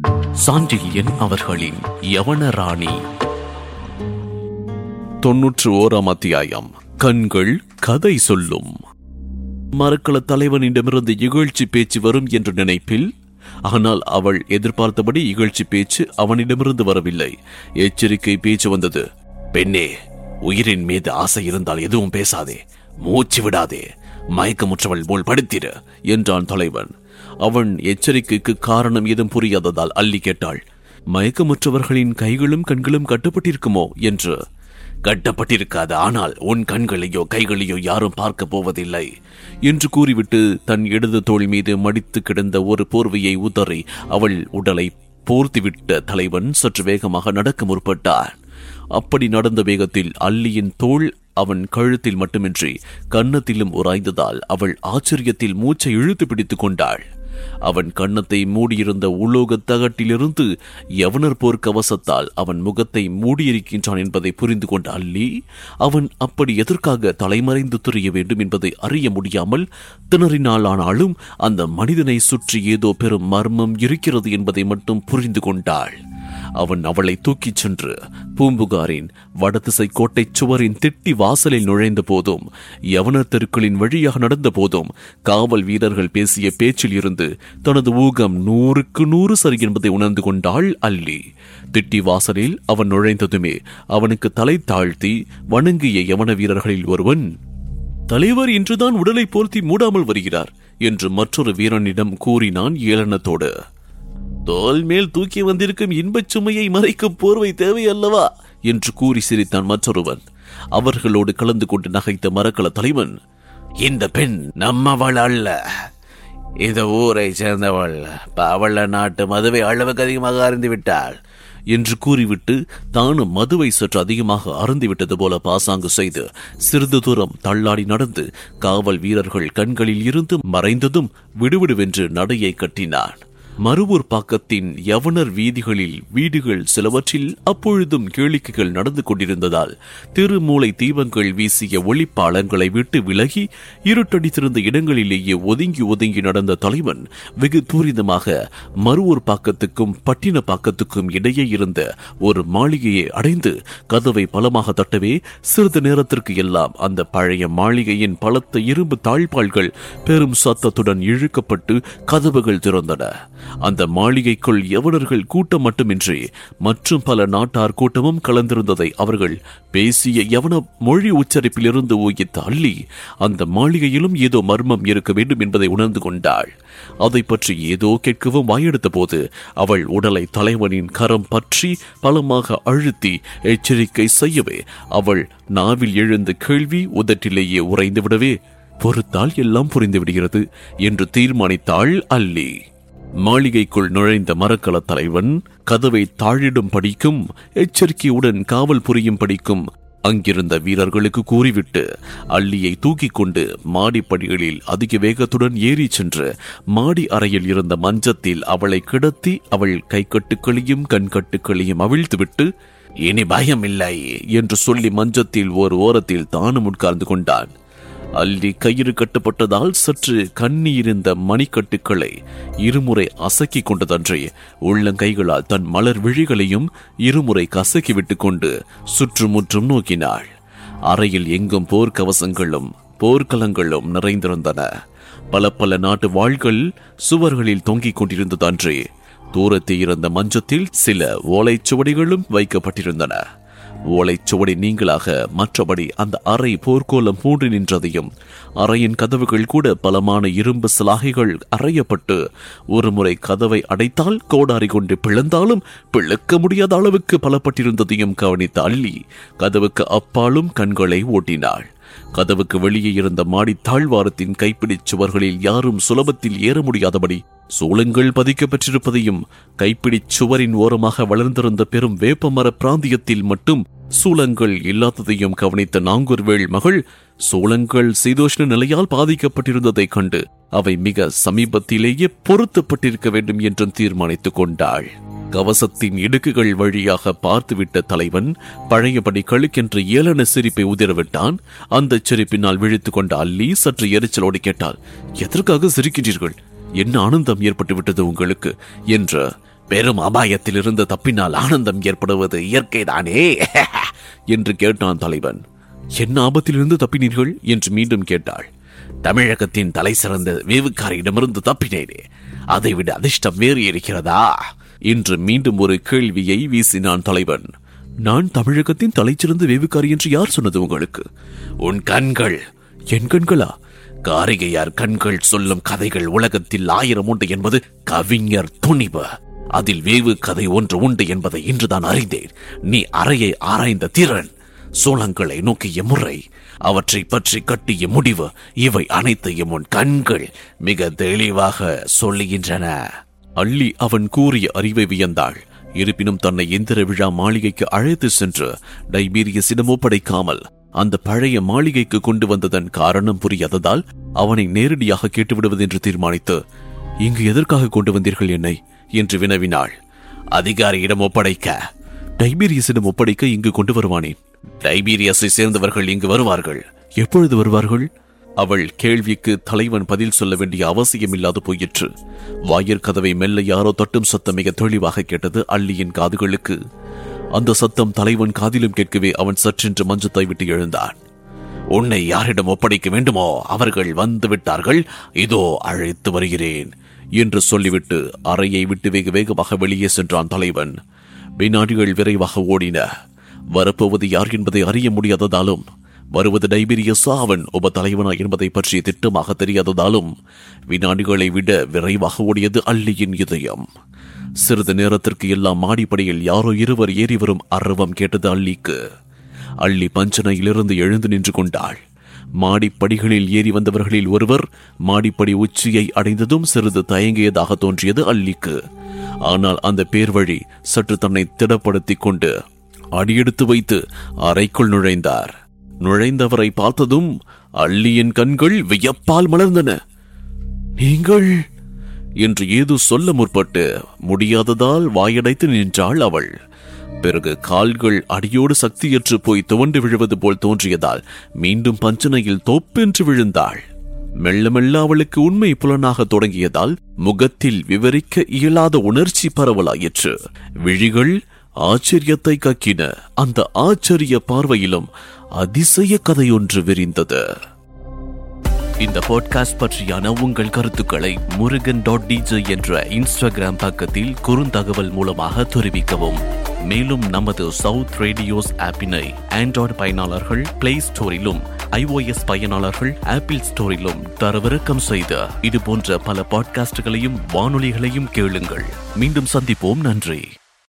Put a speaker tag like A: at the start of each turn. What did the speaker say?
A: சாண்டில்யன் அவர்களின் யவனராணி தொன்னூற்று ஓராம் அத்தியாயம் கண்கள் கதை சொல்லும் மரக்கள தலைவனிடமிருந்து இகழ்ச்சி பேச்சு வரும் என்ற நினைப்பில் ஆனால் அவள் எதிர்பார்த்தபடி இகழ்ச்சி பேச்சு அவனிடமிருந்து வரவில்லை எச்சரிக்கை பேச்சு வந்தது பெண்ணே உயிரின் மீது ஆசை இருந்தால் எதுவும் பேசாதே மூச்சு விடாதே மயக்கமுற்றவள் போல் படுத்திரு என்றான் தலைவன் அவன் எச்சரிக்கைக்கு காரணம் ஏதும் புரியாததால் அள்ளி கேட்டாள் மயக்கமுற்றவர்களின் கைகளும் கண்களும் கட்டப்பட்டிருக்குமோ என்று கட்டப்பட்டிருக்காது ஆனால் உன் கண்களையோ கைகளையோ யாரும் பார்க்க போவதில்லை என்று கூறிவிட்டு தன் இடது தோள் மீது மடித்து கிடந்த ஒரு போர்வையை உதறி அவள் உடலை போர்த்திவிட்ட தலைவன் சற்று வேகமாக நடக்க முற்பட்டான் அப்படி நடந்த வேகத்தில் அல்லியின் தோள் அவன் கழுத்தில் மட்டுமின்றி கன்னத்திலும் உராய்ந்ததால் அவள் ஆச்சரியத்தில் மூச்சை இழுத்து பிடித்துக் கொண்டாள் அவன் கன்னத்தை மூடியிருந்த உலோக தகட்டிலிருந்து யவனர் போர் கவசத்தால் அவன் முகத்தை மூடியிருக்கின்றான் என்பதை புரிந்து கொண்ட அல்லி அவன் அப்படி எதற்காக தலைமறைந்து துரிய வேண்டும் என்பதை அறிய முடியாமல் திணறினாள் ஆனாலும் அந்த மனிதனை சுற்றி ஏதோ பெரும் மர்மம் இருக்கிறது என்பதை மட்டும் புரிந்து கொண்டாள் அவன் அவளை தூக்கிச் சென்று பூம்புகாரின் வடதிசை கோட்டை சுவரின் திட்டி வாசலில் நுழைந்த போதும் யவனர் தெருக்களின் வழியாக நடந்த போதும் காவல் வீரர்கள் பேசிய பேச்சில் இருந்து தனது ஊகம் நூறுக்கு நூறு சரி என்பதை உணர்ந்து கொண்டாள் அல்லி திட்டி வாசலில் அவன் நுழைந்ததுமே அவனுக்கு தலை தாழ்த்தி வணங்கிய யவன வீரர்களில் ஒருவன் தலைவர் இன்றுதான் உடலை போர்த்தி மூடாமல் வருகிறார் என்று மற்றொரு வீரனிடம் கூறினான் ஏளனத்தோடு தோல் மேல் தூக்கி வந்திருக்கும் இன்பச் சுமையை மறைக்கும் போர்வை தேவை அல்லவா என்று கூறி சிரித்தான் மற்றொருவன் அவர்களோடு கலந்து கொண்டு நகைத்த மரக்கல தலைவன் இந்த பெண் நம்மவள் அல்ல இந்த ஊரை சேர்ந்தவள் பவள நாட்டு மதுவை அளவுக்கு அதிகமாக அறிந்து விட்டாள் என்று கூறிவிட்டு தானும் மதுவை சற்று அதிகமாக அருந்திவிட்டது போல பாசாங்கு செய்து சிறிது தூரம் தள்ளாடி நடந்து காவல் வீரர்கள் கண்களில் இருந்து மறைந்ததும் விடுவிடுவென்று நடையை கட்டினான் மறுவூர் பாக்கத்தின் யவனர் வீதிகளில் வீடுகள் சிலவற்றில் அப்பொழுதும் கேளிக்கைகள் நடந்து கொண்டிருந்ததால் திருமூலை தீபங்கள் வீசிய ஒளிப்பாளங்களை விட்டு விலகி இருட்டடித்திருந்த இடங்களிலேயே ஒதுங்கி ஒதுங்கி நடந்த தலைவன் வெகு தூரிதமாக மறுவூர் பாக்கத்துக்கும் பட்டின பாக்கத்துக்கும் இடையே இருந்த ஒரு மாளிகையை அடைந்து கதவை பலமாக தட்டவே சிறிது நேரத்திற்கு எல்லாம் அந்த பழைய மாளிகையின் பலத்த இரும்பு தாழ்பாள்கள் பெரும் சத்தத்துடன் இழுக்கப்பட்டு கதவுகள் திறந்தன அந்த மாளிகைக்குள் யவனர்கள் கூட்டம் மட்டுமின்றி மற்றும் பல நாட்டார் கூட்டமும் கலந்திருந்ததை அவர்கள் பேசிய யவன மொழி உச்சரிப்பிலிருந்து ஊகித்த அள்ளி அந்த மாளிகையிலும் ஏதோ மர்மம் இருக்க வேண்டும் என்பதை உணர்ந்து கொண்டாள் அதை பற்றி ஏதோ கேட்கவும் வாயெடுத்த போது அவள் உடலை தலைவனின் கரம் பற்றி பலமாக அழுத்தி எச்சரிக்கை செய்யவே அவள் நாவில் எழுந்த கேள்வி உதட்டிலேயே உறைந்து விடவே பொறுத்தால் எல்லாம் புரிந்து விடுகிறது என்று தீர்மானித்தாள் அல்லி மாளிகைக்குள் நுழைந்த மரக்கல தலைவன் கதவை தாழிடும் படிக்கும் எச்சரிக்கையுடன் காவல் புரியும் படிக்கும் அங்கிருந்த வீரர்களுக்கு கூறிவிட்டு அள்ளியை தூக்கிக் கொண்டு மாடிப்படிகளில் அதிக வேகத்துடன் ஏறி சென்று மாடி அறையில் இருந்த மஞ்சத்தில் அவளை கிடத்தி அவள் கைக்கட்டுக்களையும் கண்கட்டுக்களையும் அவிழ்த்துவிட்டு இனி பயம் இல்லை என்று சொல்லி மஞ்சத்தில் ஓர் ஓரத்தில் தானும் உட்கார்ந்து கொண்டான் அள்ளி கயிறு கட்டப்பட்டதால் சற்று கண்ணீரிந்த மணிக்கட்டுக்களை இருமுறை அசக்கிக் கொண்டதன்றி உள்ளங்கைகளால் தன் மலர் விழிகளையும் இருமுறை கசக்கி விட்டுக் கொண்டு சுற்றுமுற்றும் நோக்கினாள் அறையில் எங்கும் போர்க்கவசங்களும் போர்க்களங்களும் நிறைந்திருந்தன பல பல நாட்டு வாள்கள் சுவர்களில் தொங்கிக் கொண்டிருந்ததன்றி தூரத்தில் இருந்த மஞ்சத்தில் சில ஓலைச்சுவடிகளும் வைக்கப்பட்டிருந்தன ஓலைச்சுவடி நீங்களாக மற்றபடி அந்த அறை போர்க்கோலம் பூண்டு நின்றதையும் அறையின் கதவுகள் கூட பலமான இரும்பு சிலாகைகள் அறையப்பட்டு ஒரு முறை கதவை அடைத்தால் கோடாரி கொண்டு பிளந்தாலும் பிளக்க முடியாத அளவுக்கு பலப்பட்டிருந்ததையும் கவனித்த அள்ளி கதவுக்கு அப்பாலும் கண்களை ஓட்டினாள் கதவுக்கு வெளியே இருந்த மாடி தாழ்வாரத்தின் கைப்பிடிச் சுவர்களில் யாரும் சுலபத்தில் ஏற முடியாதபடி சூளங்கள் பதிக்கப்பட்டிருப்பதையும் கைப்பிடிச் சுவரின் ஓரமாக வளர்ந்திருந்த பெரும் வேப்பமர பிராந்தியத்தில் மட்டும் சூளங்கள் இல்லாததையும் கவனித்த நாங்கூர்வேள் மகள் சூளங்கள் சீதோஷ்ண நிலையால் பாதிக்கப்பட்டிருந்ததைக் கண்டு அவை மிக சமீபத்திலேயே பொருத்தப்பட்டிருக்க வேண்டும் என்றும் தீர்மானித்துக் கொண்டாள் கவசத்தின் இடுக்குகள் வழியாக பார்த்துவிட்ட தலைவன் பழையபடி கழுக்கென்று ஏளன சிரிப்பை உதிரவிட்டான் அந்த சிரிப்பினால் விழித்துக் கொண்ட அல்லி சற்று எரிச்சலோடு கேட்டாள் எதற்காக சிரிக்கின்றீர்கள் என்ன ஆனந்தம் ஏற்பட்டு விட்டது உங்களுக்கு என்ற பெரும் அபாயத்திலிருந்து தப்பினால் ஆனந்தம் ஏற்படுவது இயற்கைதானே என்று கேட்டான் தலைவன் என்ன ஆபத்திலிருந்து தப்பினீர்கள் என்று மீண்டும் கேட்டாள் தமிழகத்தின் தலை சிறந்த வேவுக்காரியிடமிருந்து தப்பினேனே அதைவிட அதிர்ஷ்டம் வேறு இருக்கிறதா என்று மீண்டும் ஒரு கேள்வியை வீசினான் தலைவன் நான் தமிழகத்தின் தலைச்சிறந்த வேவுக்காரி என்று யார் சொன்னது உங்களுக்கு உன் கண்கள் என் கண்களா காரிகையார் கண்கள் சொல்லும் கதைகள் உலகத்தில் ஆயிரம் உண்டு என்பது கவிஞர் துணிவு அதில் வேவு கதை ஒன்று உண்டு என்பதை இன்றுதான் அறிந்தேன் நீ அறையை ஆராய்ந்த திறன் சோளங்களை நோக்கிய முறை அவற்றை பற்றி கட்டிய முடிவு இவை அனைத்தையும் உன் கண்கள் மிக தெளிவாக சொல்லுகின்றன அள்ளி அவன் கூறிய அறிவை வியந்தாள் இருப்பினும் தன்னை எந்திர விழா மாளிகைக்கு அழைத்து சென்று டைபீரியஸிடம் ஒப்படைக்காமல் அந்த பழைய மாளிகைக்கு கொண்டு வந்ததன் காரணம் புரியாததால் அவனை நேரடியாக கேட்டுவிடுவது என்று தீர்மானித்து இங்கு எதற்காக கொண்டு வந்தீர்கள் என்னை என்று வினவினாள் அதிகாரியிடம் ஒப்படைக்க டைபீரியஸிடம் ஒப்படைக்க இங்கு கொண்டு வருவானேன் டைபீரியஸை சேர்ந்தவர்கள் இங்கு வருவார்கள் எப்பொழுது வருவார்கள் அவள் கேள்விக்கு தலைவன் பதில் சொல்ல வேண்டிய அவசியமில்லாது போயிற்று வாயிற் கதவை மெல்ல யாரோ தட்டும் சத்தம் மிக தெளிவாக கேட்டது அள்ளியின் காதுகளுக்கு அந்த சத்தம் தலைவன் காதிலும் கேட்கவே அவன் சற்றென்று மஞ்சத்தை விட்டு எழுந்தான் உன்னை யாரிடம் ஒப்படைக்க வேண்டுமோ அவர்கள் வந்து விட்டார்கள் இதோ அழைத்து வருகிறேன் என்று சொல்லிவிட்டு அறையை விட்டு வெகு வேகமாக வெளியே சென்றான் தலைவன் வினாடிகள் விரைவாக ஓடின வரப்போவது யார் என்பதை அறிய முடியாததாலும் வருவது டைபீரியஸா அவன் உப தலைவனா என்பதை பற்றி திட்டமாக தெரியாததாலும் வினாடிகளை விட விரைவாக ஓடியது அள்ளியின் இதயம் சிறிது நேரத்திற்கு எல்லாம் மாடிப்படியில் யாரோ இருவர் ஏறி வரும் அர்வம் கேட்டது அள்ளிக்கு அள்ளி பஞ்சனையிலிருந்து எழுந்து நின்று கொண்டாள் மாடிப்படிகளில் ஏறி வந்தவர்களில் ஒருவர் மாடிப்படி உச்சியை அடைந்ததும் சிறிது தயங்கியதாக தோன்றியது அள்ளிக்கு ஆனால் அந்த பேர்வழி சற்று தன்னை திடப்படுத்திக் கொண்டு அடியெடுத்து வைத்து அறைக்குள் நுழைந்தார் நுழைந்தவரை பார்த்ததும் அள்ளியின் கண்கள் வியப்பால் மலர்ந்தன நீங்கள் என்று ஏதோ சொல்ல முற்பட்டு முடியாததால் வாயடைத்து நின்றாள் அவள் பிறகு கால்கள் அடியோடு சக்தியற்று போய் துவண்டு விழுவது போல் தோன்றியதால் மீண்டும் பஞ்சனையில் தோப்பென்று விழுந்தாள் மெல்ல மெல்ல அவளுக்கு உண்மை புலனாக தொடங்கியதால் முகத்தில் விவரிக்க இயலாத உணர்ச்சி பரவலாயிற்று விழிகள் ஆச்சரியத்தை கக்கின அந்த ஆச்சரிய பார்வையிலும் அதிசய கதையொன்று விரிந்தது இந்த பாட்காஸ்ட் பற்றியான உங்கள் கருத்துக்களை முருகன் டாட் டிஜே என்ற இன்ஸ்டாகிராம் பக்கத்தில் குறுந்தகவல் மூலமாக தெரிவிக்கவும் மேலும் நமது சவுத் ரேடியோஸ் ஆப்பினை ஆண்ட்ராய்டு பயனாளர்கள் பிளே ஸ்டோரிலும் iOS பயனாளர்கள் ஆப்பிள் ஸ்டோரிலும் தரவிறக்கம் செய்த இது போன்ற பல பாட்காஸ்டுகளையும் வானொலிகளையும் கேளுங்கள் மீண்டும் சந்திப்போம் நன்றி